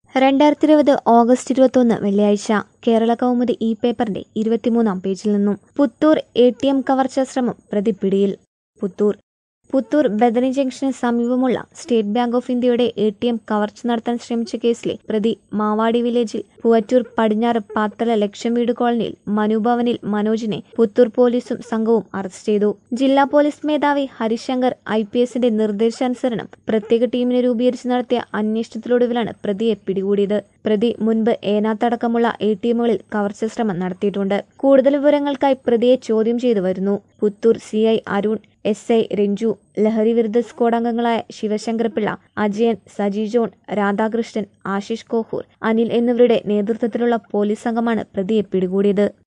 രണ്ടായിരത്തി ഇരുപത് ഓഗസ്റ്റ് ഇരുപത്തൊന്ന് വെള്ളിയാഴ്ച കേരള കൗമുദി ഇ പേപ്പറിന്റെ ഇരുപത്തിമൂന്നാം പേജിൽ നിന്നും പുത്തൂർ എ ടി എം കവർച്ചാ ശ്രമം പ്രതിപ്പിടിയിൽ പുത്തൂർ പുത്തൂർ ബദനി ജംഗ്ഷന് സമീപമുള്ള സ്റ്റേറ്റ് ബാങ്ക് ഓഫ് ഇന്ത്യയുടെ എ ടി എം കവർച്ച നടത്താൻ ശ്രമിച്ച കേസിലെ പ്രതി മാവാടി വില്ലേജിൽ പൂവറ്റൂർ പടിഞ്ഞാറ് പാത്തല ലക്ഷം വീട് കോളനിയിൽ മനുഭവനിൽ മനോജിനെ പുത്തൂർ പോലീസും സംഘവും അറസ്റ്റ് ചെയ്തു ജില്ലാ പോലീസ് മേധാവി ഹരിശങ്കർ ഐ പി എസിന്റെ നിർദ്ദേശാനുസരണം പ്രത്യേക ടീമിനെ രൂപീകരിച്ച് നടത്തിയ അന്വേഷണത്തിലൊടുവിലാണ് പ്രതിയെ പിടികൂടിയത് പ്രതി മുൻപ് ഏനാത്തടക്കമുള്ള എ ടി എമ്മുകളിൽ കവർച്ച ശ്രമം നടത്തിയിട്ടുണ്ട് കൂടുതൽ വിവരങ്ങൾക്കായി പ്രതിയെ ചോദ്യം ചെയ്തു വരുന്നു Puthur C I Arun S I Ranju ലഹരി വിരുദ്ധ സ്ക്വാഡ് അംഗങ്ങളായ ശിവശങ്കരപിള്ള അജയൻ സജി ജോൺ രാധാകൃഷ്ണൻ ആശിഷ് കോഹൂർ അനിൽ എന്നിവരുടെ നേതൃത്വത്തിലുള്ള പോലീസ് സംഘമാണ് പ്രതിയെ പിടികൂടിയത്